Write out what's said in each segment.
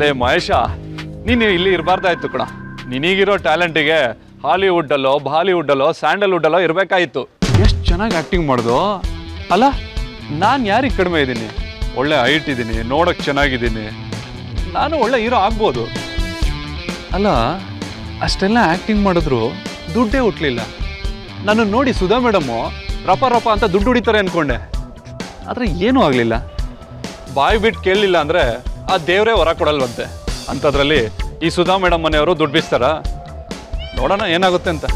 ಲೇ ಮಹೇಶ ನೀನು ಇಲ್ಲಿ ಇರಬಾರ್ದಾಯ್ತು ಕಣ ನಿನಗಿರೋ ಟ್ಯಾಲೆಂಟಿಗೆ ಹಾಲಿವುಡ್ಡಲ್ಲೋ ಬಾಲಿವುಡ್ಡಲ್ಲೋ ಸ್ಯಾಂಡಲ್ವುಡ್ಡಲ್ಲೋ ಇರಬೇಕಾಯಿತ್ತು ಎಷ್ಟು ಚೆನ್ನಾಗಿ ಆ್ಯಕ್ಟಿಂಗ್ ಮಾಡ್ದು ಅಲ್ಲ ನಾನು ಯಾರಿಗೆ ಕಡಿಮೆ ಇದ್ದೀನಿ ಒಳ್ಳೆ ಹೈಟ್ ಇದ್ದೀನಿ ನೋಡೋಕೆ ಚೆನ್ನಾಗಿದ್ದೀನಿ ನಾನು ಒಳ್ಳೆ ಹೀರೋ ಆಗ್ಬೋದು ಅಲ್ಲ ಅಷ್ಟೆಲ್ಲ ಆ್ಯಕ್ಟಿಂಗ್ ಮಾಡಿದ್ರು ದುಡ್ಡೇ ಹುಟ್ಲಿಲ್ಲ ನಾನು ನೋಡಿ ಸುಧಾ ಮೇಡಮ್ಮು ರಪ ರಪ ಅಂತ ದುಡ್ಡು ಹೊಡಿತಾರೆ ಅನ್ಕೊಂಡೆ ಆದರೆ ಏನೂ ಆಗಲಿಲ್ಲ ಬಾಯಿ ಬಿಟ್ಟು ಕೇಳಲಿಲ್ಲ ಅಂದರೆ ಆ ದೇವರೇ ಹೊರ ಕೊಡಲ್ವಂತೆ ಅಂಥದ್ರಲ್ಲಿ ಈ ಸುಧಾ ಮೇಡಮ್ ಮನೆಯವರು ದುಡ್ಡು ಬೀಸ್ತಾರ ನೋಡೋಣ ಏನಾಗುತ್ತೆ ಅಂತ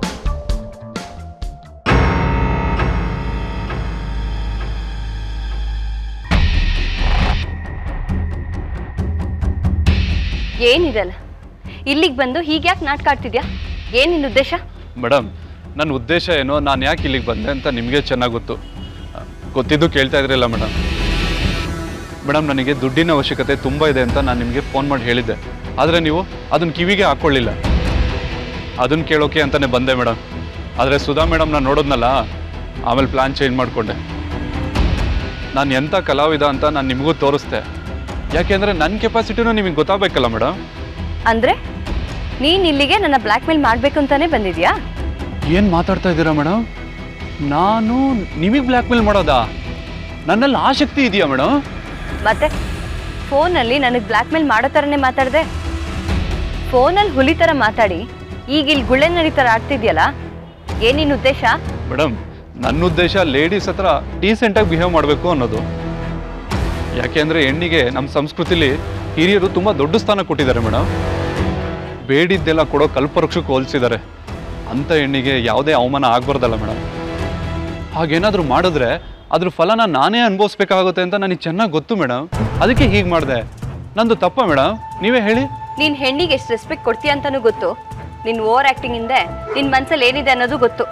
ಏನಿದಲ್ಲ ಇಲ್ಲಿಗೆ ಬಂದು ಹೀಗ್ಯಾಕೆ ನಾಟಕ ಆಡ್ತಿದ್ಯಾ ಏನ್ ನಿನ್ನ ಉದ್ದೇಶ ಮೇಡಮ್ ನನ್ನ ಉದ್ದೇಶ ಏನೋ ನಾನು ಯಾಕೆ ಇಲ್ಲಿಗೆ ಬಂದೆ ಅಂತ ನಿಮಗೆ ಚೆನ್ನಾಗಿ ಗೊತ್ತು ಗೊತ್ತಿದ್ದು ಕೇಳ್ತಾ ಇದ್ರಲ್ಲ ಮೇಡಮ್ ಮೇಡಮ್ ನನಗೆ ದುಡ್ಡಿನ ಅವಶ್ಯಕತೆ ತುಂಬ ಇದೆ ಅಂತ ನಾನು ನಿಮಗೆ ಫೋನ್ ಮಾಡಿ ಹೇಳಿದ್ದೆ ಆದರೆ ನೀವು ಅದನ್ನು ಕಿವಿಗೆ ಹಾಕ್ಕೊಳ್ಳಿಲ್ಲ ಅದನ್ನು ಕೇಳೋಕೆ ಅಂತಲೇ ಬಂದೆ ಮೇಡಮ್ ಆದರೆ ಸುಧಾ ಮೇಡಮ್ ನಾನು ನೋಡೋದ್ನಲ್ಲ ಆಮೇಲೆ ಪ್ಲ್ಯಾನ್ ಚೇಂಜ್ ಮಾಡಿಕೊಂಡೆ ನಾನು ಎಂಥ ಕಲಾವಿದ ಅಂತ ನಾನು ನಿಮಗೂ ತೋರಿಸ್ದೆ ಯಾಕೆಂದರೆ ನನ್ನ ಕೆಪಾಸಿಟಿನೂ ನಿಮಗೆ ಗೊತ್ತಾಗಬೇಕಲ್ಲ ಮೇಡಮ್ ಅಂದ್ರೆ ನೀನ್ ಇಲ್ಲಿಗೆ ನನ್ನ ಬ್ಲ್ಯಾಕ್ ಮೇಲ್ ಮಾಡ್ಬೇಕು ಅಂತಾನೆ ಬಂದಿದ್ಯಾ ಏನು ಮಾತಾಡ್ತಾ ಇದ್ದೀರಾ ಮೇಡಮ್ ನಾನು ನಿಮಗೆ ಬ್ಲ್ಯಾಕ್ ಮೇಲ್ ಮಾಡೋದಾ ನನ್ನಲ್ಲಿ ಆಸಕ್ತಿ ಇದೆಯಾ ಮೇಡಮ್ ಮತ್ತೆ ಫೋನಲ್ಲಿ ನನಗೆ ಬ್ಲ್ಯಾಕ್ ಮೇಲ್ ಮಾಡೋ ಥರನೇ ಮಾತಾಡ್ದೆ ಫೋನಲ್ಲಿ ಹುಲಿ ಥರ ಮಾತಾಡಿ ಈಗ ಇಲ್ಲಿ ಗುಳ್ಳೆ ನರಿ ಥರ ಆಡ್ತಿದ್ಯಲ್ಲ ಏನ್ ನಿನ್ ಉದ್ದೇಶ ಮೇಡಮ್ ನನ್ನ ಉದ್ದೇಶ ಲೇಡೀಸ್ ಹತ್ರ ಡೀಸೆಂಟಾಗಿ ಬಿಹೇವ್ ಮಾಡಬೇಕು ಅನ್ನೋದು ಯಾಕೆಂದರೆ ಹೆಣ್ಣಿಗೆ ನಮ್ಮ ಸಂಸ್ಕೃತಿಲಿ ಹಿರಿಯರು ತುಂಬ ದೊಡ್ಡ ಸ್ಥಾನ ಕೊಟ್ಟಿದ್ದಾರೆ ಮೇಡಮ್ ಬೇಡಿದ್ದೆಲ್ಲ ಕೊಡೋ ಕಲ್ಪವೃಕ್ಷಕ್ಕೆ ಹೋಲಿಸಿದ್ದಾರೆ ಅಂಥ ಹೆಣ್ಣಿಗೆ ಯಾವುದೇ ಅವಮಾನ ಆಗ್ಬಾರ್ದಲ್ಲ ಮೇಡಮ್ ಹಾಗೇನಾದರೂ ಮಾಡಿದ್ರೆ ಅದ್ರ ಫಲನ ನಾನೇ ಅನುಭವಿಸ್ಬೇಕಾಗುತ್ತೆ ಅಂತ ನನಗೆ ಚೆನ್ನಾಗಿ ಗೊತ್ತು ಮೇಡಮ್ ಅದಕ್ಕೆ ಹೀಗೆ ಮಾಡಿದೆ ನಂದು ತಪ್ಪ ಮೇಡಮ್ ನೀವೇ ಹೇಳಿ ನೀನ್ ಹೆಣ್ಣಿಗೆ ಎಷ್ಟು ರೆಸ್ಪೆಕ್ಟ್ ಕೊಡ್ತೀಯ ಅಂತಾನೂ ಗೊತ್ತು ನಿನ್ ಓವರ್ ಆಕ್ಟಿಂಗ್ ಹಿಂದೆ ನಿನ್ ಮನ್ಸಲ್ಲಿ ಏನಿದೆ ಅನ್ನೋದು ಗೊತ್ತು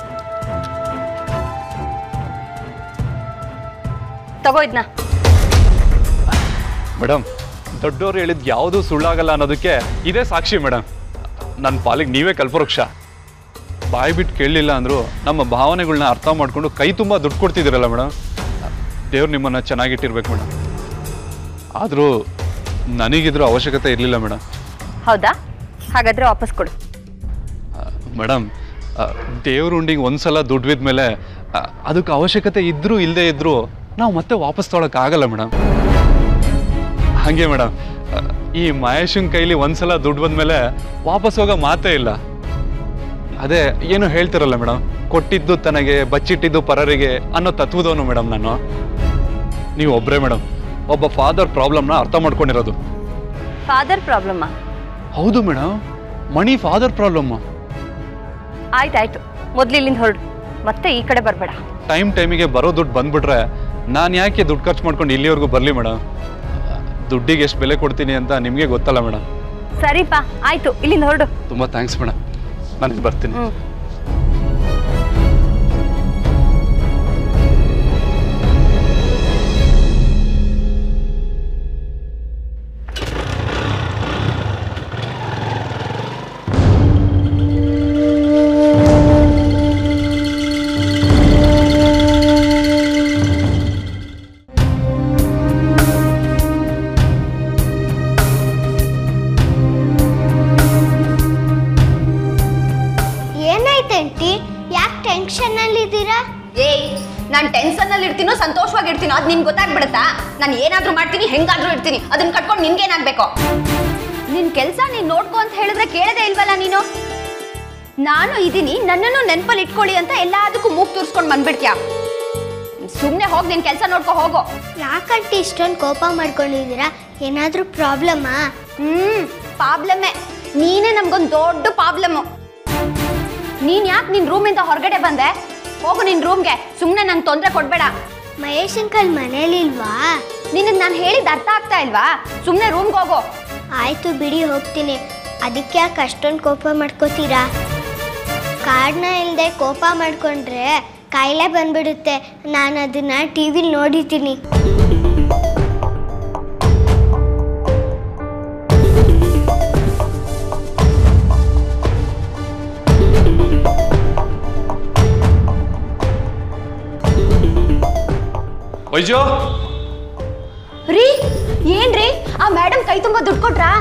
ತಗೋ ಇದ್ನ ಮೇಡಮ್ ದೊಡ್ಡವ್ರು ಹೇಳಿದ್ ಯಾವುದೂ ಸುಳ್ಳಾಗಲ್ಲ ಅನ್ನೋದಕ್ಕೆ ಇದೇ ಸಾಕ್ಷಿ ಮೇಡಮ್ ನನ್ನ ಪಾಲಿಗೆ ನೀವೇ ಕಲ್ಪವೃಕ್ಷ ಬಾಯಿ ಬಿಟ್ಟು ಕೇಳಲಿಲ್ಲ ಅಂದರೂ ನಮ್ಮ ಭಾವನೆಗಳನ್ನ ಅರ್ಥ ಮಾಡ್ಕೊಂಡು ಕೈ ತುಂಬ ದುಡ್ಡು ಕೊಡ್ತಿದ್ದೀರಲ್ಲ ಮೇಡಮ್ ದೇವ್ರು ನಿಮ್ಮನ್ನು ಚೆನ್ನಾಗಿಟ್ಟಿರ್ಬೇಕು ಮೇಡಮ್ ಆದರೂ ನನಗಿದ್ರ ಅವಶ್ಯಕತೆ ಇರಲಿಲ್ಲ ಮೇಡಮ್ ಹೌದಾ ಹಾಗಾದ್ರೆ ವಾಪಸ್ ಕೊಡು ಮೇಡಮ್ ದೇವ್ರ ಉಂಡಿಗೆ ಒಂದ್ಸಲ ದುಡ್ಡು ಬಿದ್ಮೇಲೆ ಅದಕ್ಕೆ ಅವಶ್ಯಕತೆ ಇದ್ರೂ ಇಲ್ಲದೆ ಇದ್ರೂ ನಾವು ಮತ್ತೆ ವಾಪಸ್ ತೊಗೊಳಕ್ಕಾಗಲ್ಲ ಮೇಡಮ್ ಹಾಗೆ ಮೇಡಮ್ ಈ ಮಹೇಶನ್ ಕೈಲಿ ಒಂದ್ಸಲ ದುಡ್ಡು ಬಂದ್ಮೇಲೆ ವಾಪಸ್ ಹೋಗೋ ಮಾತೇ ಇಲ್ಲ ಅದೇ ಏನು ಹೇಳ್ತಿರಲ್ಲ ಮೇಡಮ್ ಕೊಟ್ಟಿದ್ದು ತನಗೆ ಬಚ್ಚಿಟ್ಟಿದ್ದು ಪರರಿಗೆ ಅನ್ನೋ ತತ್ವದವನು ಮೇಡಮ್ ನಾನು ನೀವು ಒಬ್ಬರೇ ಮೇಡಮ್ ಒಬ್ಬ ಫಾದರ್ ಪ್ರಾಬ್ಲಮ್ನ ಅರ್ಥ ಮಾಡ್ಕೊಂಡಿರೋದು ಫಾದರ್ ಪ್ರಾಬ್ಲಮ್ಮ ಹೌದು ಮೇಡಮ್ ಮಣಿ ಫಾದರ್ ಪ್ರಾಬ್ಲಮ್ ಆಯ್ತಾಯ್ತು ಮೊದ್ಲು ಇಲ್ಲಿಂದ ಹೊರಡು ಮತ್ತೆ ಈ ಕಡೆ ಬರಬೇಡ ಟೈಮ್ ಟೈಮಿಗೆ ಬರೋ ದುಡ್ಡು ಬಂದ್ಬಿಟ್ರೆ ನಾನು ಯಾಕೆ ದುಡ್ಡು ಖರ್ಚು ಮಾಡ್ಕೊಂಡು ಇಲ್ಲಿವರೆಗೂ ಬರಲಿ ಮೇಡಮ್ ದುಡ್ಡಿಗೆ ಎಷ್ಟು ಬೆಲೆ ಕೊಡ್ತೀನಿ ಅಂತ ನಿಮಗೆ ಗೊತ್ತಲ್ಲ ಮೇಡಮ್ ಸರಿಪಾ ಆಯ್ತು ಇಲ್ಲಿಂದ ಹೊರಡು ತುಂಬ ಥ್ಯಾಂಕ್ಸ್ ಮೇಡಮ್ ನಾನು ಬರ್ತೀನಿ ಹ್ಮ್ ಏನಾಯ್ತು ಆಂಟಿ ಯಾಕೆ ಟೆನ್ಷನ್ ಅಲ್ಲಿದ್ದೀರಾ ಏಯ್ ನಾನು ಟೆನ್ಷನ್ ಅಲ್ಲಿ ಇರ್ತೀನೋ ಸಂತೋಷವಾಗಿ ಇರ್ತೀನೋ ಅದು ನಿನ್ಗೆ ಗೊತ್ತಾಗ್ಬಿಡುತ್ತಾ ನಾನು ಏನಾದ್ರೂ ಮಾಡ್ತೀನಿ ಹೆಂಗಾದ್ರೂ ಇರ್ತೀನಿ ಅದನ್ನ ಕಟ್ಕೊಂಡು ನಿನ್ಗೇನಾಗ್ಬೇಕು ನಿನ್ ಕೆಲಸ ನೀನ್ ನೋಡ್ಕೊ ಅಂತ ಹೇಳಿದ್ರೆ ಕೇಳದೇ ಇಲ್ವಲ್ಲ ನೀನು ನಾನು ಇದೀನಿ ನನ್ನನ್ನು ನೆನಪಲ್ಲಿ ಇಟ್ಕೊಳ್ಳಿ ಅಂತ ಎಲ್ಲದಕ್ಕೂ ಮೂಗ್ ತೂರ್ಸ್ಕೊಂಡು ಬಂದ್ಬಿಡ್ತೀಯ ಸುಮ್ಮನೆ ಹೋಗಿ ನಿನ್ ಕೆಲಸ ನೋಡ್ಕೊ ಹೋಗೋ ಯಾಕಂಟಿ ಇಷ್ಟೊಂದು ಕೋಪ ಮಾಡ್ಕೊಂಡಿದ್ದೀರಾ ಏನಾದರೂ ಪ್ರಾಬ್ಲಮ್ಮಾ ಹ್ಮ್ ಪ್ರಾಬ್ಲಮ್ಮೇ ನೀನೇ ನಮ್ಗೊಂದು ದೊಡ್ಡ ಪ್ರಾಬ್ಲಮ್ಮು ನೀನ್ ಯಾಕೆ ನಿನ್ ರೂಮಿಂದ ಹೊರಗಡೆ ಬಂದೆ ಹೋಗು ನಿನ್ ರೂಮ್ಗೆ ಸುಮ್ಮನೆ ನಂಗೆ ತೊಂದರೆ ಕೊಡ್ಬೇಡ ಮಹೇಶ್ ಅಂಕಲ್ ಮನೇಲಿಲ್ವಾ ನಿನಗೆ ನಾನು ಹೇಳಿದ ಅರ್ಥ ಆಗ್ತಾ ಇಲ್ವಾ ಸುಮ್ಮನೆ ರೂಮ್ಗೆ ಹೋಗು ಆಯ್ತು ಬಿಡಿ ಹೋಗ್ತೀನಿ ಅದಕ್ಕೆ ಯಾಕೆ ಅಷ್ಟೊಂದು ಕೋಪ ಮಾಡ್ಕೋತೀರಾ ಕಾರಣ ಇಲ್ಲದೆ ಕೋಪ ಮಾಡ್ಕೊಂಡ್ರೆ ಕಾಯಿಲೆ ಬಂದ್ಬಿಡುತ್ತೆ ನಾನು ಅದನ್ನ ಟಿ ವಿಲಿ ನೋಡಿದ್ದೀನಿ ವೈಜೋ ರೀ ಏನ್ರಿ ಆ ಮೇಡಮ್ ಕೈ ತುಂಬ ದುಡ್ಡು ಕೊಟ್ರಾ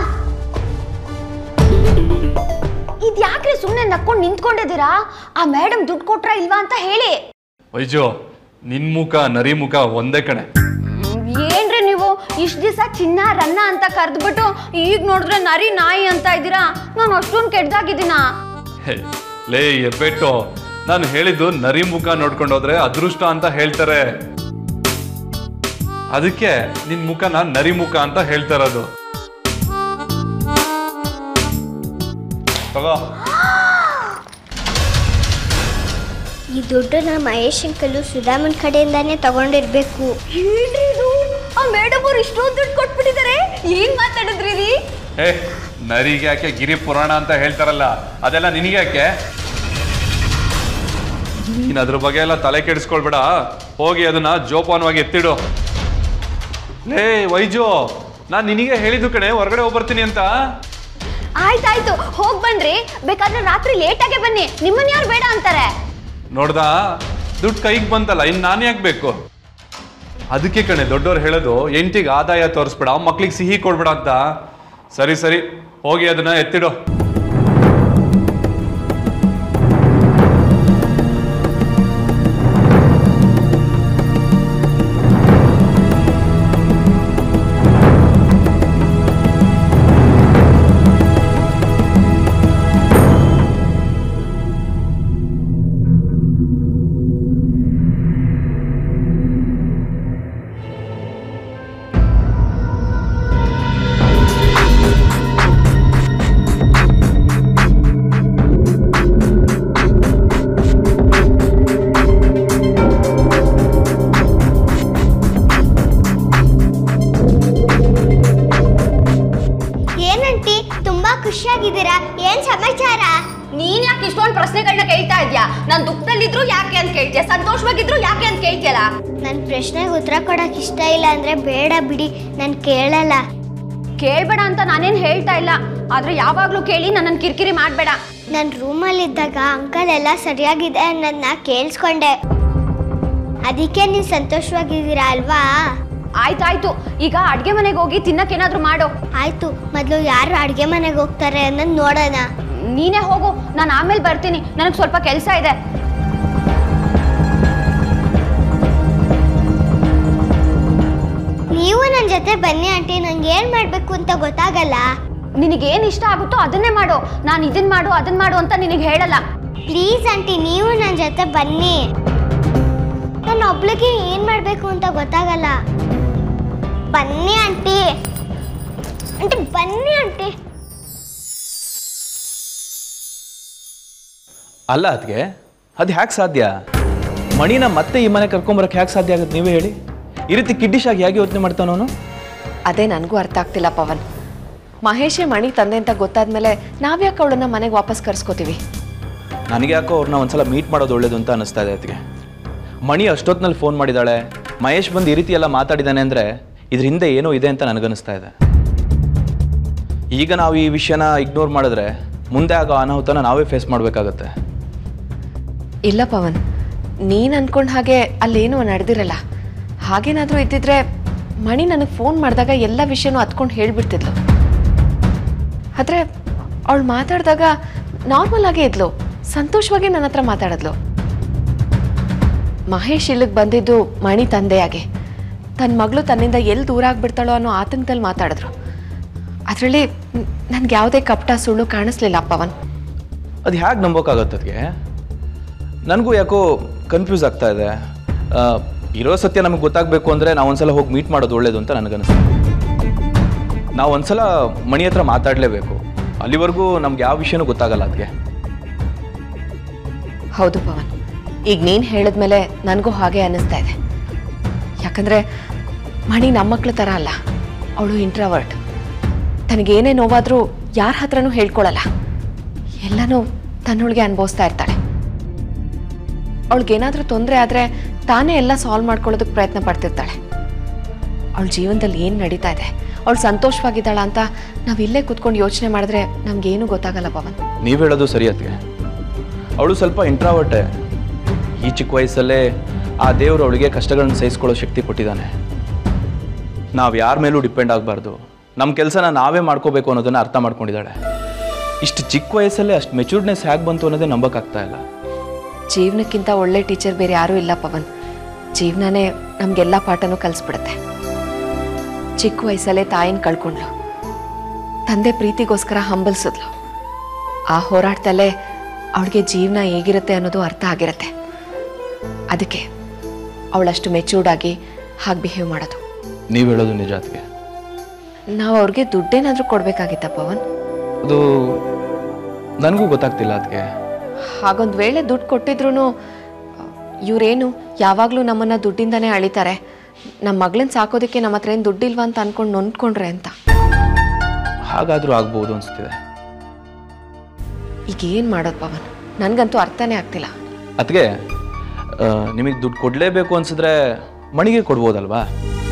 ಇದ್ಯಾಕ್ರಿ ಸುಮ್ಮನೆ ನಕ್ಕೊಂಡು ನಿಂತ್ಕೊಂಡಿದ್ದೀರಾ ಆ ಮೇಡಮ್ ದುಡ್ಡು ಕೊಟ್ರಾ ಇಲ್ವಾ ಅಂತ ಹೇಳಿ ವೈಜು ನಿನ್ ಮುಖ ನರಿ ಮುಖ ಒಂದೇ ಕಣೆ ಏನ್ರಿ ನೀವು ಇಷ್ಟ ದಿವಸ ಚಿನ್ನ ರನ್ನ ಅಂತ ಕರೆದ್ಬಿಟ್ಟು ಈಗ ನೋಡಿದ್ರೆ ನರಿ ನಾಯಿ ಅಂತ ಇದ್ದೀರಾ ನಾನು ಅಷ್ಟೊಂದು ಕೆಡ್ದಾಗಿದ್ದೀನಾ ಹೇ, ಲೇ ಎಬ್ಬೆಟ್ಟು ನಾನು ಹೇಳಿದ್ದು ನರಿ ಮುಖ ನೋಡ್ಕೊಂಡು ಹೋದ್ರೆ ಅದೃಷ್ಟ ಅಂತ ಹೇಳ್ತಾರೆ ಅದಕ್ಕೆ ನಿನ್ ಮುಖನ ನರಿ ಮುಖ ಅಂತ ಹೇಳ್ತಾ ಇರೋದು ತಗೋ ಈ ದುಡ್ಡನ್ನ ಮಹೇಶ್ ಅಂಕಲು ಸುಧಾಮನ್ ಕಡೆಯಿಂದಾನೇ ತಗೊಂಡಿರ್ಬೇಕು ಏನ್ರಿ ಇದು ಆ ಮೇಡಮ್ ಅವ್ರು ಇಷ್ಟೊಂದು ದುಡ್ಡು ಕೊಟ್ಬಿಟ್ಟಿದ್ದಾರೆ ಏನ್ ಮಾತಾಡಿದ್ರಿ ರೀ ಏ ನರಿಗೆ ಯಾಕೆ ಗಿರಿ ಪುರಾಣ ಅಂತ ಹೇಳ್ತಾರಲ್ಲ ಅದೆಲ್ಲ ನಿನಗೆ ಯಾಕೆ ನೀನ್ ಅದ್ರ ಬಗ್ಗೆ ಎಲ್ಲ ತಲೆ ಕೆಡಿಸ್ಕೊಳ್ಬೇಡ ಹೋಗಿ ಅದನ್ನ ಜೋಪಾನವಾಗಿ ಎತ್ತಿಡು ಲೇ ವೈಜು ನಾನ್ ನಿನಗೆ ಹೇಳಿದ್ದು ಕಣೆ ಹೊರಗಡೆ ಹೋಗ್ಬರ್ತೀನಿ ಅಂತ ಆಯ್ತಾಯ್ತು ಹೋಗ್ ಬನ್ರಿ ಬೇಕಾದ್ರೆ ರಾತ್ರಿ ಲೇಟಾಗೆ ಬನ್ನಿ ನಿಮ್ಮನ್ನ ಯಾರು ಬೇಡ ಅಂತಾರೆ ನೋಡ್ದಾ ದುಡ್ಡು ಕೈಗೆ ಬಂತಲ್ಲ ಇನ್ ನಾನು ಯಾಕೆ ಬೇಕು ಅದಕ್ಕೆ ಕಣೆ ದೊಡ್ಡವ್ರು ಹೇಳೋದು ಎಂಟಿಗೆ ಆದಾಯ ತೋರಿಸ್ಬೇಡ ಮಕ್ಳಿಗೆ ಸಿಹಿ ಕೊಡ್ಬೇಡ ಅಂತ ಸರಿ ಸರಿ ಹೋಗಿ ಅದನ್ನ ಎತ್ತಿಡು ಏನಂಟಿ ತುಂಬಾ ಖುಷಿಯಾಗಿದ್ದೀರಾ ಏನ್ ಸಮಾಚಾರ ನೀನ್ ಯಾಕೆ ಇಷ್ಟೊಂದು ಪ್ರಶ್ನೆಗಳನ್ನ ಕೇಳ್ತಾ ಇದ್ಯಾ ನಾನ್ ದುಃಖದಲ್ಲಿದ್ರು ಯಾಕೆ ಅಂತ ಕೇಳ್ತೀಯ ಸಂತೋಷವಾಗಿದ್ರು ಯಾಕೆ ಅಂತ ಕೇಳ್ತೀಯಲ್ಲ ನನ್ ಪ್ರಶ್ನೆಗೆ ಉತ್ತರ ಕೊಡಕ್ ಇಷ್ಟ ಇಲ್ಲ ಅಂದ್ರೆ ಬೇಡ ಬಿಡಿ ನಾನು ಕೇಳಲ್ಲ ಕೇಳ್ಬೇಡ ಅಂತ ನಾನೇನ್ ಹೇಳ್ತಾ ಇಲ್ಲ ಆದ್ರೆ ಯಾವಾಗ್ಲೂ ಕೇಳಿ ನನ್ನ ಕಿರಿಕಿರಿ ಮಾಡ್ಬೇಡ ನನ್ನ ರೂಮಲ್ಲಿದ್ದಾಗ ಅಂಕಲ್ ಎಲ್ಲ ಸರಿಯಾಗಿದೆ ಅನ್ನೋದನ್ನ ಕೇಳಿಸ್ಕೊಂಡೆ ಅದಕ್ಕೆ ನೀವು ಸಂತೋಷವಾಗಿದ್ದೀರಾ ಅಲ್ವಾ ಆಯ್ತಾಯ್ತು ಈಗ ಅಡ್ಗೆ ಮನೆಗೆ ಹೋಗಿ ತಿನ್ನಕ್ಕೇನಾದ್ರೂ ಮಾಡು ಆಯ್ತು ಮೊದಲು ಯಾರು ಅಡುಗೆ ಮನೆಗೆ ಹೋಗ್ತಾರೆ ಅನ್ನೋದು ನೋಡೋಣ ನೀನೇ ಹೋಗು ನಾನು ಆಮೇಲೆ ಬರ್ತೀನಿ ನನಗೆ ಸ್ವಲ್ಪ ಕೆಲಸ ಇದೆ ನೀವು ನನ್ನ ಜೊತೆ ಬನ್ನಿ ಆಂಟಿ ನಂಗೆ ಏನು ಮಾಡಬೇಕು ಅಂತ ಗೊತ್ತಾಗಲ್ಲ ನಿನಗೇನ್ ಇಷ್ಟ ಆಗುತ್ತೋ ಅದನ್ನೇ ಮಾಡು ನಾನು ಇದನ್ ಮಾಡು ಅದನ್ ಮಾಡು ಅಂತ ನಿನಗೆ ಹೇಳಲ್ಲ ಪ್ಲೀಸ್ ಆಂಟಿ ನೀವು ನನ್ನ ಜೊತೆ ಬನ್ನಿ ನಾನು ಒಬ್ಳಿಗೆ ಏನು ಮಾಡಬೇಕು ಅಂತ ಗೊತ್ತಾಗಲ್ಲ ಬನ್ನಿ ಆಂಟಿ ಆಂಟಿ ಬನ್ನಿ ಆಂಟಿ ಅಲ್ಲ ಅದಕ್ಕೆ ಅದು ಹ್ಯಾಕೆ ಸಾಧ್ಯ ಮಣಿನ ಮತ್ತೆ ಈ ಮನೆ ಕರ್ಕೊಂಬರಕ್ಕೆ ಹ್ಯಾಕೆ ಸಾಧ್ಯ ಆಗುತ್ತೆ ನೀವೇ ಹೇಳಿ ಈ ರೀತಿ ಕಿಡ್ಡಿಶಾಗಿ ಹೇಗೆ ಯೋಚನೆ ಮಾಡ್ತಾನವನು ಅದೇ ನನಗೂ ಅರ್ಥ ಆಗ್ತಿಲ್ಲ ಪವನ್ ಮಹೇಶೇ ಮಣಿ ತಂದೆ ಅಂತ ಗೊತ್ತಾದ್ಮೇಲೆ ನಾವ್ಯಾಕೆ ಅವಳನ್ನ ಮನೆಗೆ ವಾಪಸ್ ಕರ್ಸ್ಕೋತೀವಿ ನನಗೆ ಯಾಕೋ ಅವ್ರನ್ನ ಒಂದ್ಸಲ ಮೀಟ್ ಮಾಡೋದು ಒಳ್ಳೇದು ಅಂತ ಅನಿಸ್ತಾ ಇದೆ ಅದಕ್ಕೆ ಮಣಿ ಅಷ್ಟೊತ್ತಿನಲ್ಲಿ ಫೋನ್ ಮಾಡಿದ್ದಾಳೆ ಮಹೇಶ್ ಬಂದು ಈ ರೀತಿ ಎಲ್ಲ ಮಾತಾಡಿದ್ದಾನೆ ಅಂದರೆ ಇದ್ರ ಹಿಂದೆ ಏನೋ ಇದೆ ಅಂತ ನನಗನ್ನಿಸ್ತಾ ಇದೆ ಈಗ ನಾವು ಈ ವಿಷಯನ ಇಗ್ನೋರ್ ಮಾಡಿದ್ರೆ ಮುಂದೆ ಆಗೋ ಅನಾಹುತನ ನಾವೇ ಫೇಸ್ ಮಾಡಬೇಕಾಗತ್ತೆ ಇಲ್ಲ ಪವನ್ ನೀನು ಅನ್ಕೊಂಡ ಹಾಗೆ ಅಲ್ಲೇನೂ ನಡೆದಿರಲ್ಲ ಹಾಗೇನಾದರೂ ಇದ್ದಿದ್ರೆ ಮಣಿ ನನಗೆ ಫೋನ್ ಮಾಡಿದಾಗ ಎಲ್ಲ ವಿಷಯನೂ ಹತ್ಕೊಂಡು ಹೇಳ್ಬಿಡ್ತಿದ್ಲು ಆದರೆ ಅವಳು ಮಾತಾಡಿದಾಗ ನಾರ್ಮಲ್ ಆಗೇ ಇದ್ಲು ಸಂತೋಷವಾಗಿ ನನ್ನ ಹತ್ರ ಮಾತಾಡಿದ್ಲು ಮಹೇಶ್ ಇಲ್ಲಿಗೆ ಬಂದಿದ್ದು ಮಣಿ ತಂದೆಯಾಗೆ ತನ್ನ ಮಗಳು ತನ್ನಿಂದ ಎಲ್ಲಿ ದೂರ ಆಗ್ಬಿಡ್ತಾಳೋ ಅನ್ನೋ ಆತಂಕದಲ್ಲಿ ಮಾತಾಡಿದ್ರು ಅದರಲ್ಲಿ ನನಗೆ ಯಾವುದೇ ಕಪಟ ಸುಳ್ಳು ಕಾಣಿಸ್ಲಿಲ್ಲ ಪವನ್ ಅದು ಹೇಗೆ ನಂಬೋಕ್ಕಾಗತ್ತೆ ಅದಕ್ಕೆ ನನಗೂ ಯಾಕೋ ಕನ್ಫ್ಯೂಸ್ ಆಗ್ತಾ ಇದೆ ಆ, ಇರೋ ಸತ್ಯ ನಮಗೆ ಗೊತ್ತಾಗಬೇಕು ಅಂದರೆ ನಾವು ಒಂದ್ಸಲ ಹೋಗಿ ಮೀಟ್ ಮಾಡೋದು ಒಳ್ಳೇದು ಅಂತ ನನಗನ್ನಿಸ್ತು ನಾವು ಒಂದ್ಸಲ ಮಣಿ ಹತ್ರ ಮಾತಾಡಲೇಬೇಕು ಅಲ್ಲಿವರೆಗೂ ನಮ್ಗೆ ಯಾವ ವಿಷಯನೂ ಗೊತ್ತಾಗಲ್ಲ ಅದಕ್ಕೆ ಹೌದು ಪವನ್ ಈಗ ನೀನು ಹೇಳಿದ್ಮೇಲೆ ನನಗೂ ಹಾಗೆ ಅನ್ನಿಸ್ತಾ ಇದೆ ಯಾಕಂದರೆ ಮಣಿ ನಮ್ಮ ಮಕ್ಳ ಥರ ಅಲ್ಲ ಅವಳು ಇಂಟ್ರಾವರ್ಟ್ ತನಗೇನೇ ನೋವಾದರೂ ಯಾರ ಹತ್ರನೂ ಹೇಳ್ಕೊಳಲ್ಲ ಎಲ್ಲನೂ ತನ್ನೊಳಗೆ ಅನುಭವಿಸ್ತಾ ಇರ್ತಾಳೆ ಅವಳಿಗೇನಾದರೂ ತೊಂದರೆ ಆದರೆ ತಾನೇ ಎಲ್ಲ ಸಾಲ್ವ್ ಮಾಡ್ಕೊಳ್ಳೋದಕ್ಕೆ ಪ್ರಯತ್ನ ಪಡ್ತಿರ್ತಾಳೆ ಅವಳ ಜೀವನದಲ್ಲಿ ಏನು ನಡೀತಾ ಇದೆ ಅವಳು ಸಂತೋಷವಾಗಿದ್ದಾಳ ಅಂತ ನಾವು ಇಲ್ಲೇ ಕೂತ್ಕೊಂಡು ಯೋಚನೆ ಮಾಡಿದ್ರೆ ನಮಗೇನು ಗೊತ್ತಾಗಲ್ಲ ಪವನ್ ನೀವು ಹೇಳೋದು ಸರಿ ಅದಕ್ಕೆ ಅವಳು ಸ್ವಲ್ಪ ಇಂಟ್ರಾವರ್ಟೆ ಈ ಚಿಕ್ಕ ವಯಸ್ಸಲ್ಲೇ ಆ ದೇವರು ಅವಳಿಗೆ ಕಷ್ಟಗಳನ್ನ ಸಹಿಸ್ಕೊಳ್ಳೋ ಶಕ್ತಿ ಕೊಟ್ಟಿದ್ದಾನೆ ನಾವು ಯಾರ ಮೇಲೂ ಡಿಪೆಂಡ್ ಆಗಬಾರ್ದು ನಮ್ಮ ಕೆಲಸನ ನಾವೇ ಮಾಡ್ಕೋಬೇಕು ಅನ್ನೋದನ್ನ ಅರ್ಥ ಮಾಡ್ಕೊಂಡಿದ್ದಾಳೆ ಇಷ್ಟು ಚಿಕ್ಕ ವಯಸ್ಸಲ್ಲೇ ಅಷ್ಟು ಮೆಚೂರ್ಡ್ನೆಸ್ ಹೇಗೆ ಬಂತು ಅನ್ನೋದೇ ನಂಬಕ್ಕಾಗ್ತಾ ಇಲ್ಲ ಜೀವನಕ್ಕಿಂತ ಒಳ್ಳೆ ಟೀಚರ್ ಬೇರೆ ಯಾರೂ ಇಲ್ಲ ಪವನ್ ಜೀವನನೇ ನಮಗೆಲ್ಲ ಪಾಠನೂ ಕಲಿಸ್ಬಿಡುತ್ತೆ ಚಿಕ್ಕ ವಯಸ್ಸಲ್ಲೇ ತಾಯಿನ ಕಳ್ಕೊಂಡ್ಲು ತಂದೆ ಪ್ರೀತಿಗೋಸ್ಕರ ಹಂಬಲಿಸಿದ್ಲು ಆ ಹೋರಾಟದಲ್ಲೇ ಅವಳಿಗೆ ಜೀವನ ಹೇಗಿರುತ್ತೆ ಅನ್ನೋದು ಅರ್ಥ ಆಗಿರುತ್ತೆ ಅದಕ್ಕೆ ಅವಳಷ್ಟು ಮೆಚೂರ್ಡ್ ಆಗಿ ಹಾಗೆ ಬಿಹೇವ್ ಮಾಡೋದು ನೀವು ಹೇಳೋದು ನಿಜ ಅದಕ್ಕೆ ನಾವು ಅವ್ರಿಗೆ ದುಡ್ಡೇನಾದರೂ ಕೊಡಬೇಕಾಗಿತ್ತ ಪವನ್ ಅದು ನನಗೂ ಗೊತ್ತಾಗ್ತಿಲ್ಲ ಅದಕ್ಕೆ ಹಾಗೊಂದು ವೇಳೆ ದುಡ್ಡು ಕೊಟ್ಟಿದ್ರು ಇವರೇನು ಯಾವಾಗಲೂ ನಮ್ಮನ್ನು ದುಡ್ಡಿಂದನೇ ಅಳಿತಾರೆ ನಮ್ಮ ಮಗಳನ್ನ ಸಾಕೋದಕ್ಕೆ ನಮ್ಮ ಹತ್ರ ಏನು ದುಡ್ಡಿಲ್ವಾ ಅಂತ ಅನ್ಕೊಂಡು ನೊಂದ್ಕೊಂಡ್ರೆ ಅಂತ ಹಾಗಾದರೂ ಆಗ್ಬೋದು ಅನಿಸ್ತಿದೆ ಈಗ ಏನು ಮಾಡೋದು ಪವನ್ ನನಗಂತೂ ಅರ್ಥನೇ ಆಗ್ತಿಲ್ಲ ಅದಕ್ಕೆ ನಿಮಗೆ ದುಡ್ಡು ಕೊಡಲೇಬೇಕು ಅನ್ಸಿದ್ರೆ ಮಣಿಗೆ ಕೊಡ್ಬೋದಲ್ವಾ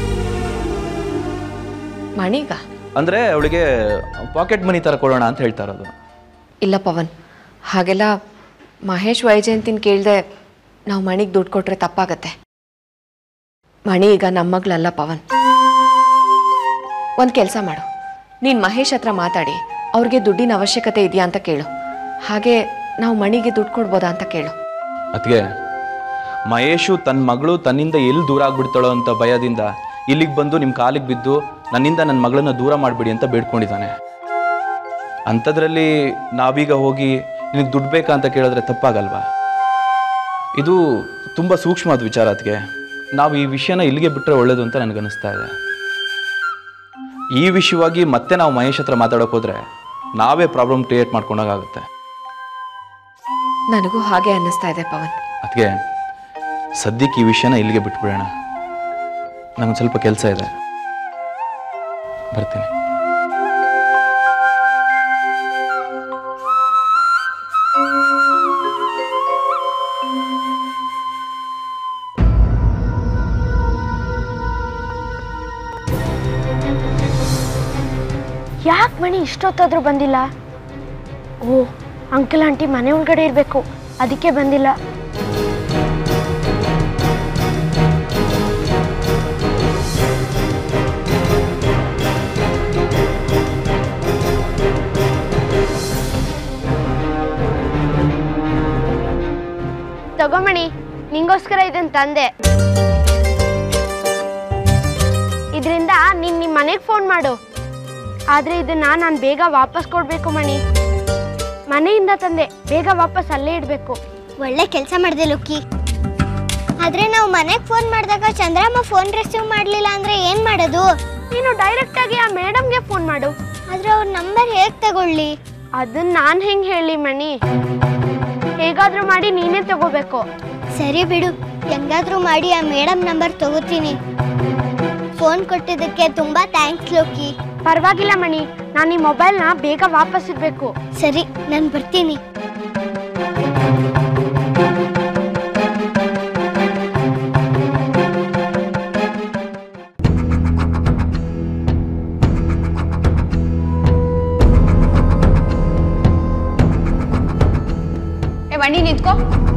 ಮಣೀಗ ಅಂದರೆ ಅವಳಿಗೆ ಪಾಕೆಟ್ ಮನಿ ಥರ ಕೊಡೋಣ ಅಂತ ಹೇಳ್ತಾ ಇರೋದು ಇಲ್ಲ ಪವನ್ ಹಾಗೆಲ್ಲ ಮಹೇಶ್ ವೈಜಯಂತಿನ ಕೇಳಿದೆ ನಾವು ಮಣಿಗೆ ದುಡ್ಡು ಕೊಟ್ರೆ ತಪ್ಪಾಗತ್ತೆ ಮಣಿ ಈಗ ನಮ್ಮ ಮಗಳಲ್ಲ ಪವನ್ ಒಂದು ಕೆಲಸ ಮಾಡು ನೀನು ಮಹೇಶ್ ಹತ್ರ ಮಾತಾಡಿ ಅವ್ರಿಗೆ ದುಡ್ಡಿನ ಅವಶ್ಯಕತೆ ಇದೆಯಾ ಅಂತ ಕೇಳು ಹಾಗೆ ನಾವು ಮಣಿಗೆ ದುಡ್ಡು ಕೊಡ್ಬೋದಾ ಅಂತ ಕೇಳು ಅದಕ್ಕೆ ಮಹೇಶು ತನ್ನ ಮಗಳು ತನ್ನಿಂದ ಎಲ್ಲಿ ದೂರ ಆಗ್ಬಿಡ್ತಾಳೋ ಅಂತ ಭಯದಿಂದ ಇಲ್ಲಿಗೆ ಬಂದು ನಿಮ್ಮ ಕಾಲಿಗೆ ಬಿದ್ದು ನನ್ನಿಂದ ನನ್ನ ಮಗಳನ್ನ ದೂರ ಮಾಡಿಬಿಡಿ ಅಂತ ಬೇಡ್ಕೊಂಡಿದ್ದಾನೆ ಅಂಥದ್ರಲ್ಲಿ ನಾವೀಗ ಹೋಗಿ ನಿನಗೆ ದುಡ್ಡು ಬೇಕಾ ಅಂತ ಕೇಳಿದ್ರೆ ತಪ್ಪಾಗಲ್ವಾ ಇದು ತುಂಬ ಸೂಕ್ಷ್ಮವಾದ ವಿಚಾರ ಅದಕ್ಕೆ ನಾವು ಈ ವಿಷಯನ ಇಲ್ಲಿಗೆ ಬಿಟ್ಟರೆ ಒಳ್ಳೇದು ಅಂತ ನನಗನ್ನಿಸ್ತಾ ಇದೆ ಈ ವಿಷಯವಾಗಿ ಮತ್ತೆ ನಾವು ಮಹೇಶ್ ಹತ್ರ ಮಾತಾಡೋಕೆ ಹೋದರೆ ನಾವೇ ಪ್ರಾಬ್ಲಮ್ ಕ್ರಿಯೇಟ್ ಮಾಡ್ಕೊಂಡಾಗುತ್ತೆ ನನಗೂ ಹಾಗೆ ಅನ್ನಿಸ್ತಾ ಇದೆ ಪವನ್ ಅದಕ್ಕೆ ಸದ್ಯಕ್ಕೆ ಈ ವಿಷಯನ ಇಲ್ಲಿಗೆ ಬಿಟ್ಬಿಡೋಣ ನಂಗೊಂದು ಸ್ವಲ್ಪ ಕೆಲಸ ಇದೆ ಬರ್ತೀನಿ ಯಾಕೆ ಮಣಿ ಇಷ್ಟೊತ್ತಾದ್ರೂ ಬಂದಿಲ್ಲ ಓ ಅಂಕಲ್ ಆಂಟಿ ಮನೆ ಒಳಗಡೆ ಇರಬೇಕು ಅದಕ್ಕೆ ಬಂದಿಲ್ಲ ತಗೊಮಣಿ ನಿಂಗೋಸ್ಕರ ಇದನ್ನ ತಂದೆ ಇದರಿಂದ ನೀನ್ ನಿಮ್ಮ ಮನೆಗೆ ಫೋನ್ ಮಾಡು ಆದ್ರೆ ಇದನ್ನ ನಾನು ಬೇಗ ವಾಪಸ್ ಕೊಡ್ಬೇಕು ಮಣಿ ಮನೆಯಿಂದ ತಂದೆ ಬೇಗ ವಾಪಸ್ ಅಲ್ಲೇ ಇಡ್ಬೇಕು ಒಳ್ಳೆ ಕೆಲಸ ಮಾಡಿದೆ ಲುಕ್ಕಿ ಆದ್ರೆ ನಾವು ಮನೆಗೆ ಫೋನ್ ಮಾಡಿದಾಗ ಚಂದ್ರಮ್ಮ ಫೋನ್ ರಿಸೀವ್ ಮಾಡಲಿಲ್ಲ ಅಂದ್ರೆ ಏನ್ ಮಾಡೋದು ನೀನು ಡೈರೆಕ್ಟ್ ಆಗಿ ಆ ಮೇಡಮ್ಗೆ ಫೋನ್ ಮಾಡು ಆದ್ರೆ ಅವ್ರ ನಂಬರ್ ಹೇಗ್ ತಗೊಳ್ಳಿ ಅದನ್ನ ನಾನು ಹೆಂಗ್ ಹೇಳಿ ಮಣಿ ಹೇಗಾದ್ರೂ ಮಾಡಿ ನೀನೇ ತಗೋಬೇಕು ಸರಿ ಬಿಡು ಹೆಂಗಾದ್ರೂ ಮಾಡಿ ಆ ಮೇಡಮ್ ನಂಬರ್ ತಗೋತೀನಿ ಫೋನ್ ಕೊಟ್ಟಿದ್ದಕ್ಕೆ ತುಂಬಾ ಥ್ಯಾಂಕ್ಸ್ ಲೋಕಿ ಪರವಾಗಿಲ್ಲ ಮಣಿ ನಾನು ಈ ಮೊಬೈಲ್ನ ಬೇಗ ವಾಪಸ್ ಇಡ್ಬೇಕು ಸರಿ ನಾನು ಬರ್ತೀನಿ ಏ ಮಣಿ ನಿಂತ್ಕೋ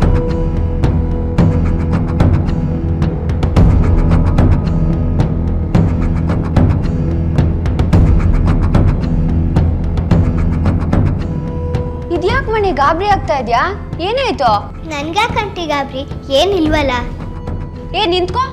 ಇದ್ಯಾಕ್ ಮಣಿ ಗಾಬರಿ ಆಗ್ತಾ ಇದ್ಯಾ ಏನಾಯ್ತು ನನ್ಗ್ಯಾಕಂಟಿ ಗಾಬ್ರಿ ಏನಿಲ್ವಲ್ಲ ಏ ನಿಂತ್ಕೋ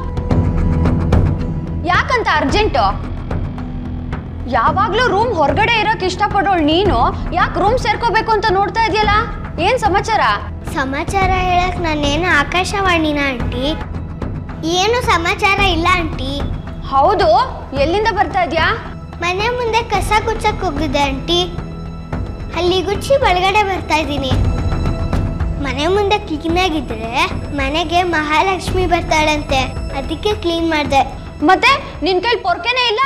ಯಾಕಂತ ಅರ್ಜೆಂಟು ಯಾವಾಗ್ಲೂ ರೂಮ್ ಹೊರಗಡೆ ಇರೋಕ್ ಇಷ್ಟಪಡೋಳು ನೀನು ಯಾಕೆ ರೂಮ್ ಸೇರ್ಕೋಬೇಕು ಅಂತ ನೋಡ್ತಾ ಇದೆಯಲ್ಲ ಏನ್ ಸಮಾಚಾರ ಸಮಾಚಾರ ಹೇಳಕ್ ನಾನೇನು ಆಕಾಶವಾಣಿನ ಆಂಟಿ ಏನು ಸಮಾಚಾರ ಇಲ್ಲ ಆಂಟಿ ಹೌದು ಎಲ್ಲಿಂದ ಬರ್ತಾ ಇದ್ಯಾ ಮನೆ ಮುಂದೆ ಕಸ ಗುಚ್ಚಕ್ ಹೋಗಿದ್ದೆ ಆಂಟಿ ಅಲ್ಲಿ ಗುಚ್ಚಿ ಒಳಗಡೆ ಬರ್ತಾ ಇದ್ದೀನಿ ಮನೆ ಮುಂದೆ ಕ್ಲೀನ್ ಆಗಿದ್ರೆ ಮನೆಗೆ ಮಹಾಲಕ್ಷ್ಮಿ ಬರ್ತಾಳಂತೆ ಅದಕ್ಕೆ ಕ್ಲೀನ್ ಮಾಡಿದೆ ಮತ್ತೆ ನಿನ್ ಕೈಲಿ ಪೊರ್ಕೆನೇ ಇಲ್ಲ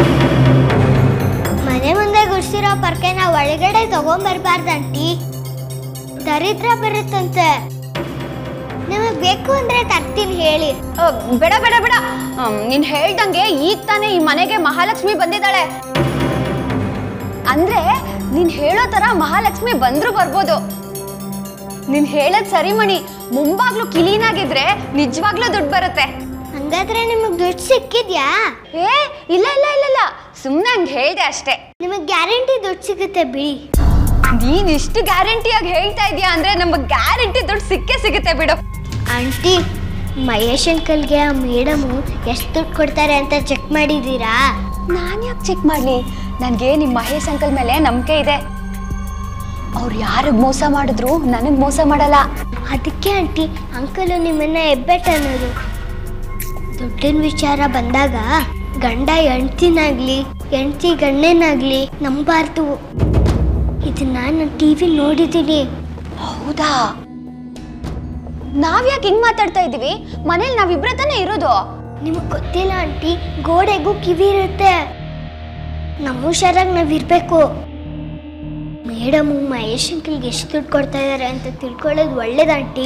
ಮನೆ ಮುಂದೆ ಗುಡ್ಸಿರೋ ಪರ್ಕೆನ ಒಳಗಡೆ ತಗೊಂಬರ್ಬಾರ್ದಂಟಿ ದರಿದ್ರ ಬರುತ್ತಂತೆ ನಿಮಗೆ ಬೇಕು ಅಂದ್ರೆ ತರ್ತೀನಿ ಹೇಳಿ ಅ, ಬೇಡ ಬೇಡ ಬೇಡ ಅಮ್, ನೀನ್ ಹೇಳ್ದಂಗೆ ಈಗ ತಾನೇ ಈ ಮನೆಗೆ ಮಹಾಲಕ್ಷ್ಮಿ ಬಂದಿದ್ದಾಳೆ ಅಂದ್ರೆ ನೀನ್ ಹೇಳೋ ತರ ಮಹಾಲಕ್ಷ್ಮಿ ಬಂದ್ರು ಬರ್ಬೋದು ನೀನ್ ಹೇಳದ್ ಸರಿ ಮಣಿ ಮುಂಬಾಗ್ಲು ಕ್ಲೀನ್ ಆಗಿದ್ರೆ ನಿಜವಾಗ್ಲೂ ದುಡ್ಡು ಬರುತ್ತೆ ಹಂಗ ಹಂಗಾದ್ರೆ ನಿಮಗೆ ದುಡ್ಡು ಸಿಕ್ಕಿದ್ಯಾ ಏ ಇಲ್ಲ ಇಲ್ಲ ಇಲ್ಲ ಇಲ್ಲ ಸುಮ್ಮನೆ ಹಂಗೆ ಹೇಳ್ದೆ ಅಷ್ಟೇ ನಿಮಗೆ ಗ್ಯಾರಂಟಿ ದುಡ್ಡು ಸಿಗುತ್ತೆ ಬಿಡಿ ನೀನ್ ಇಷ್ಟು ಗ್ಯಾರಂಟಿಯಾಗಿ ಹೇಳ್ತಾ ಇದೀಯಾ ಅಂದ್ರೆ ನಮಗೆ ಗ್ಯಾರಂಟಿ ದುಡ್ಡು ಸಿಕ್ಕೇ ಸಿಗುತ್ತೆ ಬಿಡು ಆಂಟಿ ಮಹೇಶ್ ಅಂಕಲ್ಗೆ ಆ ಮೇಡಮು ಎಷ್ಟು ದುಡ್ಡು ಕೊಡ್ತಾರೆ ಅಂತ ಚೆಕ್ ಮಾಡಿದ್ದೀರಾ ನಾನು ಯಾಕೆ ಚೆಕ್ ಮಾಡಲಿ ನನಗೆ ನಿಮ್ಮ ಮಹೇಶ್ ಅಂಕಲ್ ಮೇಲೆ ನಂಬಿಕೆ ಇದೆ ಅವ್ರು ಯಾರಿಗೆ ಮೋಸ ಮಾಡಿದ್ರು ನನಗೆ ಮೋಸ ಮಾಡಲ್ಲ ಅದಕ್ಕೆ ಆಂಟಿ ಅಂಕಲು ನಿಮ್ಮನ್ನ ಹೆಬ್ಬೆಟ್ ಅನ್ನೋದು ದುಡ್ಡಿನ ವಿಚಾರ ಬಂದಾಗ ಗಂಡ ಹೆಂಡ್ತಿನಾಗ್ಲಿ ಹೆಂಡ್ತಿ ಗಂಡನಾಗ್ಲಿ ನಂಬಾರ್ದು ಇದನ್ನ ನಾನು ಟಿ ವಿ ನೋಡಿದ್ದೀನಿ ಹೌದಾ ನಾವ್ಯಾಕೆ ಹಿಂಗ್ ಮಾತಾಡ್ತಾ ಇದೀವಿ ಮನೇಲಿ ನಾವಿಬ್ರ ತಾನೇ ಇರೋದು ನಿಮಗೆ ಗೊತ್ತಿಲ್ಲ ಆಂಟಿ ಗೋಡೆಗೂ ಕಿವಿ ಇರುತ್ತೆ ನಮ್ಮ ಹುಷಾರಾಗಿ ನಾವಿರ್ಬೇಕು ಮೇಡಮು ಮಹೇಶ್ ಅಂಕಲ್ಗೆ ಎಷ್ಟು ದುಡ್ಡು ಕೊಡ್ತಾ ಇದ್ದಾರೆ ಅಂತ ತಿಳ್ಕೊಳ್ಳೋದು ಒಳ್ಳೇದು ಆಂಟಿ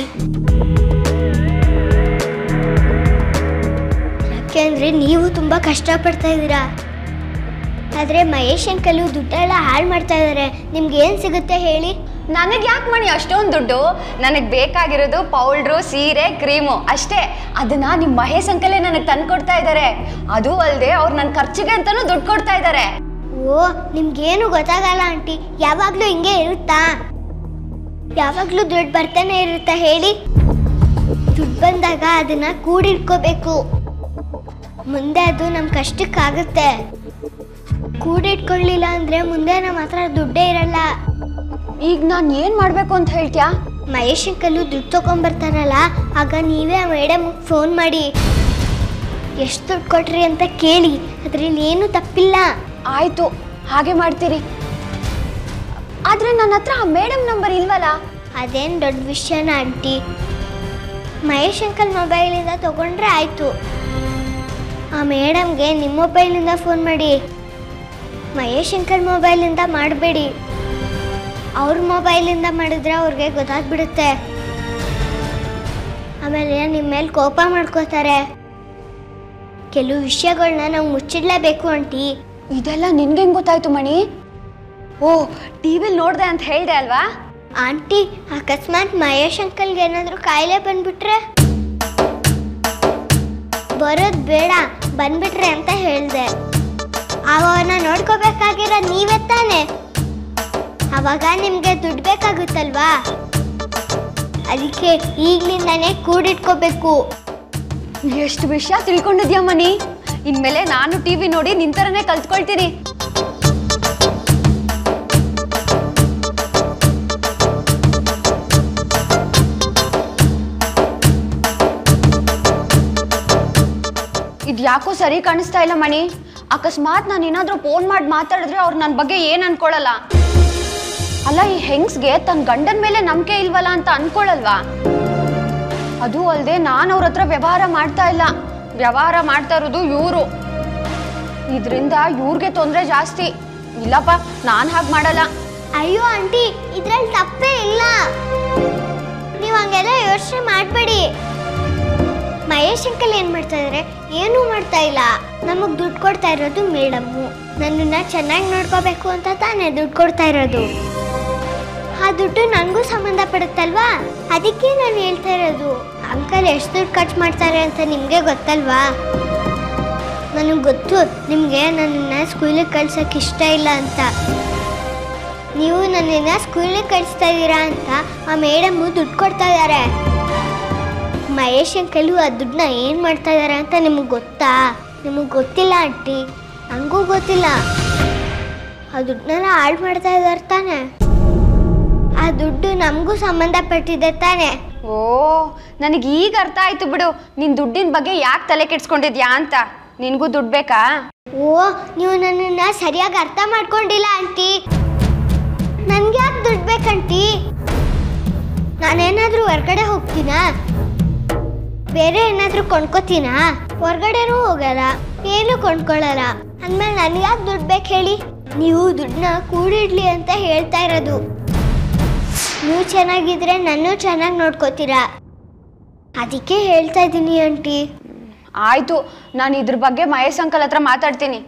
ಯಾಕೆಂದ್ರೆ ನೀವು ತುಂಬಾ ಕಷ್ಟಪಡ್ತಾ ಇದ್ದೀರಾ ಆದ್ರೆ ಮಹೇಶ್ ಅಂಕಲು ದುಡ್ಡೆಲ್ಲ ಹಾಳು ಮಾಡ್ತಾ ಇದ್ದಾರೆ ನಿಮ್ಗೆ ಏನ್ ಸಿಗುತ್ತೆ ಹೇಳಿ ನನಗೆ ಯಾಕೆ ಮಣಿ ಅಷ್ಟೊಂದು ದುಡ್ಡು ನನಗೆ ಬೇಕಾಗಿರೋದು ಪೌಡ್ರು ಸೀರೆ ಕ್ರೀಮು ಅಷ್ಟೇ ಅದನ್ನ ನಿಮ್ಮ ಮಹೇಶ್ ಅಂಕಲೇ ನನಗೆ ತಂದು ಕೊಡ್ತಾ ಇದ್ದಾರೆ ಅದು ಅಲ್ಲದೆ ಅವ್ರು ನನ್ನ ಖರ್ಚಿಗೆ ಅಂತಾನೂ ದುಡ್ಡು ಕೊಡ್ತಾ ಇದ್ದಾರೆ ಓ ನಿಮ್ಗೇನು ಗೊತ್ತಾಗಲ್ಲ ಆಂಟಿ ಯಾವಾಗ್ಲೂ ಹಿಂಗೆ ಇರುತ್ತಾ ಯಾವಾಗ್ಲೂ ದುಡ್ಡು ಬರ್ತಾನೆ ಇರುತ್ತಾ ಹೇಳಿ ದುಡ್ಡು ಬಂದಾಗ ಅದನ್ನ ಕೂಡಿಟ್ಕೋಬೇಕು ಮುಂದೆ ಅದು ನಮ್ಮ ಕಷ್ಟಕ್ಕಾಗುತ್ತೆ ಕೂಡಿಟ್ಕೊಳ್ಳಿಲ್ಲ ಅಂದ್ರೆ ಮುಂದೆ ನಮ್ಮ ಹತ್ರ ದುಡ್ಡೇ ಇರಲ್ಲ ಈಗ ನಾನು ಏನು ಮಾಡಬೇಕು ಅಂತ ಹೇಳ್ತೀಯಾ ಮಹೇಶ್ ಅಂಕಲು ದುಡ್ಡು ತಗೊಂಡ್ಬರ್ತಾರಲ್ಲ ಆಗ ನೀವೇ ಆ ಮೇಡಮ್ ಫೋನ್ ಮಾಡಿ ಎಷ್ಟು ದುಡ್ಡು ಕೊಟ್ರಿ ಅಂತ ಕೇಳಿ ಅದ್ರಲ್ಲಿ ಏನು ತಪ್ಪಿಲ್ಲ ಆಯ್ತು ಹಾಗೆ ಮಾಡ್ತೀರಿ ಆದ್ರೆ ನನ್ನ ಹತ್ರ ಆ ಮೇಡಮ್ ನಂಬರ್ ಇಲ್ವಲ್ಲ ಅದೇನು ದೊಡ್ಡ ವಿಷಯನ ಆಂಟಿ ಮಹೇಶ್ ಅಂಕಲ್ ಮೊಬೈಲಿಂದ ತಗೊಂಡ್ರೆ ಆಯಿತು ಆ ಮೇಡಮ್ಗೆ ನಿಮ್ಮ ಮೊಬೈಲಿಂದ ಫೋನ್ ಮಾಡಿ ಮಹೇಶ್ ಅಂಕಲ್ ಮೊಬೈಲಿಂದ ಮಾಡಬೇಡಿ ಅವ್ರ ಮೊಬೈಲಿಂದ ಮಾಡಿದ್ರೆ ಅವ್ರಿಗೆ ಗೊತ್ತಾಗ್ಬಿಡುತ್ತೆ ಆಮೇಲೆ ನಿಮ್ಮ ಮೇಲೆ ಕೋಪ ಮಾಡ್ಕೋತಾರೆ ಕೆಲವು ವಿಷಯಗಳನ್ನ ನಾವು ಮುಚ್ಚಿಡ್ಲೇಬೇಕು ಆಂಟಿ ಇದೆಲ್ಲ ನಿನ್ಗೆ ಹೆಂಗ್ ಗೊತ್ತಾಯ್ತು ಮಣಿ ಓ ಟಿವಿಲ್ ನೋಡ್ದೆ ಅಂತ ಹೇಳ್ದೆ ಅಲ್ವಾ ಆಂಟಿ ಅಕಸ್ಮಾತ್ ಮಹೇಶ್ ಅಂಕಲ್ಗೆ ಏನಾದರೂ ಕಾಯಿಲೆ ಬಂದ್ಬಿಟ್ರೆ ಬರೋದು ಬೇಡ ಬಂದ್ಬಿಟ್ರೆ ಅಂತ ಹೇಳ್ದೆ ಅವನ್ನ ನೋಡ್ಕೋಬೇಕಾಗಿರೋ ನೀವೇ ತಾನೆ ಅವಾಗ ನಿಮಗೆ ದುಡ್ಡು ಬೇಕಾಗುತ್ತಲ್ವಾ ಅದಕ್ಕೆ ಈಗ್ಲಿಂದಾನೇ ಕೂಡಿಟ್ಕೋಬೇಕು ಎಷ್ಟು ವಿಷಯ ತಿಳ್ಕೊಂಡಿದ್ಯಾ ಮಣಿ ಇನ್ಮೇಲೆ ನಾನು ಟಿವಿ ನೋಡಿ ನಿನ್ ಥರನೇ ಕಲ್ತ್ಕೊಳ್ತೀನಿ ಇದು ಯಾಕೋ ಸರಿ ಕಾಣಿಸ್ತಾ ಇಲ್ಲ ಮಣಿ ಅಕಸ್ಮಾತ್ ನಾನು ಏನಾದರೂ ಫೋನ್ ಮಾಡಿ ಮಾತಾಡಿದ್ರೆ ಅವ್ರು ನನ್ನ ಬಗ್ಗೆ ಏನು ಅನ್ಕೊಳ್ಳಲ್ಲ ಅಲ್ಲ ಈ ಹೆಂಗ್ಸ್ಗೆ ತನ್ನ ಗಂಡನ ಮೇಲೆ ನಂಬಿಕೆ ಇಲ್ವಲ್ಲ ಅಂತ ಅನ್ಕೊಳ್ಳಲ್ವಾ ಅದು ಅಲ್ಲದೆ ನಾನು ಅವ್ರ ಹತ್ರ ವ್ಯವಹಾರ ಮಾಡ್ತಾ ಇಲ್ಲ ವ್ಯವಹಾರ ಮಾಡ್ತಾ ಇರೋದು ಇವರು ಇದರಿಂದ ಇವ್ರಿಗೆ ತೊಂದರೆ ಜಾಸ್ತಿ ಇಲ್ಲಪ್ಪ ನಾನು ಹಾಗೆ ಮಾಡಲ್ಲ ಅಯ್ಯೋ ಆಂಟಿ ಇದ್ರಲ್ಲಿ ತಪ್ಪೇ ಇಲ್ಲ ನೀವು ಹಂಗೆಲ್ಲ ಯೋಚನೆ ಮಾಡಬೇಡಿ ಮಹೇಶ್ ಅಂಕಲ್ ಏನು ಮಾಡ್ತಾ ಇದ್ದಾರೆ ಏನೂ ಮಾಡ್ತಾ ಇಲ್ಲ ನಮಗೆ ದುಡ್ಡು ಕೊಡ್ತಾ ಇರೋದು ಮೇಡಮ್ಮು ನನ್ನನ್ನ ಚೆನ್ನಾಗಿ ನೋಡ್ಕೋಬೇಕು ಅಂತ ತಾನೇ ದುಡ್ಡು ಕೊಡ್ತಾ ಇರೋದು ಆ ದುಡ್ಡು ನನಗೂ ಸಂಬಂಧಪಡುತ್ತಲ್ವಾ ಅದಕ್ಕೆ ನಾನು ಹೇಳ್ತಾ ಇರೋದು ಅಂಕಲ್ ಎಷ್ಟು ದುಡ್ಡು ಖರ್ಚು ಮಾಡ್ತಾರೆ ಅಂತ ನಿಮಗೆ ಗೊತ್ತಲ್ವಾ ನನಗೆ ಗೊತ್ತು ನಿಮಗೆ ನನ್ನನ್ನು ಸ್ಕೂಲಿಗೆ ಕಳ್ಸೋಕೆ ಇಷ್ಟ ಇಲ್ಲ ಅಂತ ನೀವು ನನ್ನನ್ನು ಸ್ಕೂಲಿಗೆ ಕಳಿಸ್ತಾ ಇದ್ದೀರಾ ಅಂತ ಆ ಮೇಡಮ್ಮು ದುಡ್ಡು ಕೊಡ್ತಾ ಇದ್ದಾರೆ ಮಹೇಶ್ ಅಂಕಲು ಆ ದುಡ್ಡನ್ನ ಏನು ಮಾಡ್ತಾ ಇದ್ದಾರೆ ಅಂತ ನಿಮಗೆ ಗೊತ್ತಾ ನಿಮಗೆ ಗೊತ್ತಿಲ್ಲ ಆಂಟಿ ನನಗೂ ಗೊತ್ತಿಲ್ಲ ಆ ದುಡ್ಡನ್ನೆಲ್ಲ ಹಾಳು ಮಾಡ್ತಾ ಇದ್ದಾರೆ ತಾನೆ ಆ ದುಡ್ಡು ನಮಗೂ ಸಂಬಂಧಪಟ್ಟಿದೆ ತಾನೆ ಓ ನನಗೆ ಈಗ ಅರ್ಥ ಆಯ್ತು ಬಿಡು ನಿನ್ ದುಡ್ಡಿನ ಬಗ್ಗೆ ಯಾಕೆ ತಲೆ ಕೆಡ್ಸ್ಕೊಂಡಿದ್ಯಾ ಅಂತ ನಿನಗೂ ದುಡ್ಡು ಬೇಕಾ ಓ ನೀವು ನನ್ನನ್ನ ಸರಿಯಾಗಿ ಅರ್ಥ ಮಾಡ್ಕೊಂಡಿಲ್ಲ ಆಂಟಿ ನನ್ಗೆ ಯಾಕೆ ದುಡ್ಡು ಬೇಕಂಟಿ ನಾನೇನಾದ್ರೂ ಹೊರ್ಗಡೆ ಹೋಗ್ತೀನಾ ಬೇರೆ ಏನಾದ್ರೂ ಕೊಂಡ್ಕೋತೀನಾ ಹೊರ್ಗಡೆನೂ ಹೋಗಲ್ಲ ಏನು ಕೊಂಡ್ಕೊಳ್ಳಲ್ಲ ಅಂದ್ಮೇಲೆ ನನ್ಗೆ ಯಾಕೆ ದುಡ್ಡು ಬೇಕು ಹೇಳಿ ನೀವು ದುಡ್ಡನ್ನ ಕೂಡಿಡ್ಲಿ ಅಂತ ಹೇಳ್ತಾ ಇರೋದು ನೀವು ಚೆನ್ನಾಗಿದ್ರೆ ನನ್ನೂ ಚೆನ್ನಾಗಿ ನೋಡ್ಕೋತೀರಾ ಅದಕ್ಕೆ ಹೇಳ್ತಾ ಇದ್ದೀನಿ ಆಂಟಿ ಆಯ್ತು ನಾನು ಇದ್ರ ಬಗ್ಗೆ ಮಹೇಶ್ ಅಂಕಲ್ ಹತ್ರ ಮಾತಾಡ್ತೀನಿ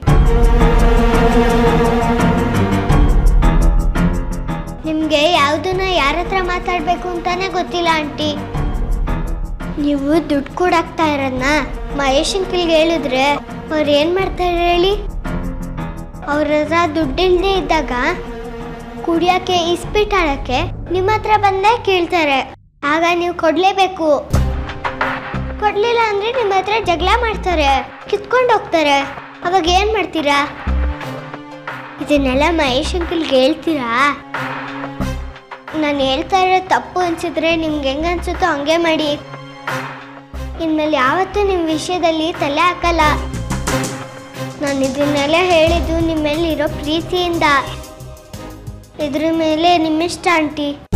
ನಿಮಗೆ ಯಾವುದನ್ನ ಯಾರ ಹತ್ರ ಮಾತಾಡಬೇಕು ಅಂತಾನೆ ಗೊತ್ತಿಲ್ಲ ಆಂಟಿ ನೀವು ದುಡ್ಡು ಕೊಡಾಕ್ತಾ ಇರೋದನ್ನ ಮಹೇಶ್ ಅಂಕಲ್ಗೆ ಹೇಳಿದ್ರೆ ಅವ್ರು ಏನು ಮಾಡ್ತಾರೆ ಹೇಳಿ ಅವ್ರ ಹತ್ರ ದುಡ್ಡಿಲ್ಲದೆ ಇದ್ದಾಗ ಕುಡಿಯೋಕ್ಕೆ ಇಸ್ಪೀಟ್ ಆಡೋಕ್ಕೆ ನಿಮ್ಮ ಹತ್ರ ಬಂದೇ ಕೇಳ್ತಾರೆ ಆಗ ನೀವು ಕೊಡಲೇಬೇಕು ಕೊಡಲಿಲ್ಲ ಅಂದರೆ ನಿಮ್ಮ ಹತ್ರ ಜಗಳ ಮಾಡ್ತಾರೆ ಕಿತ್ಕೊಂಡು ಹೋಗ್ತಾರೆ ಅವಾಗ ಏನು ಮಾಡ್ತೀರಾ ಇದನ್ನೆಲ್ಲ ಮಹೇಶ್ ಅಂಕಲ್ಗೆ ಹೇಳ್ತೀರಾ ನಾನು ಹೇಳ್ತಾ ಇರೋ ತಪ್ಪು ಅನ್ಸಿದ್ರೆ ನಿಮ್ಗೆ ಹೆಂಗ ಅನ್ಸುತ್ತೋ ಹಂಗೆ ಮಾಡಿ ಇನ್ಮೇಲೆ ಯಾವತ್ತೂ ನಿಮ್ಮ ವಿಷಯದಲ್ಲಿ ತಲೆ ಹಾಕಲ್ಲ ನಾನು ಇದನ್ನೆಲ್ಲ ಹೇಳಿದ್ದು ನಿಮ್ಮ ಮೇಲೆ ಇರೋ ಪ್ರೀತಿಯಿಂದ ಇದ್ರ ಮೇಲೆ ನಿಮ್ಮಿಷ್ಟ ಆಂಟಿ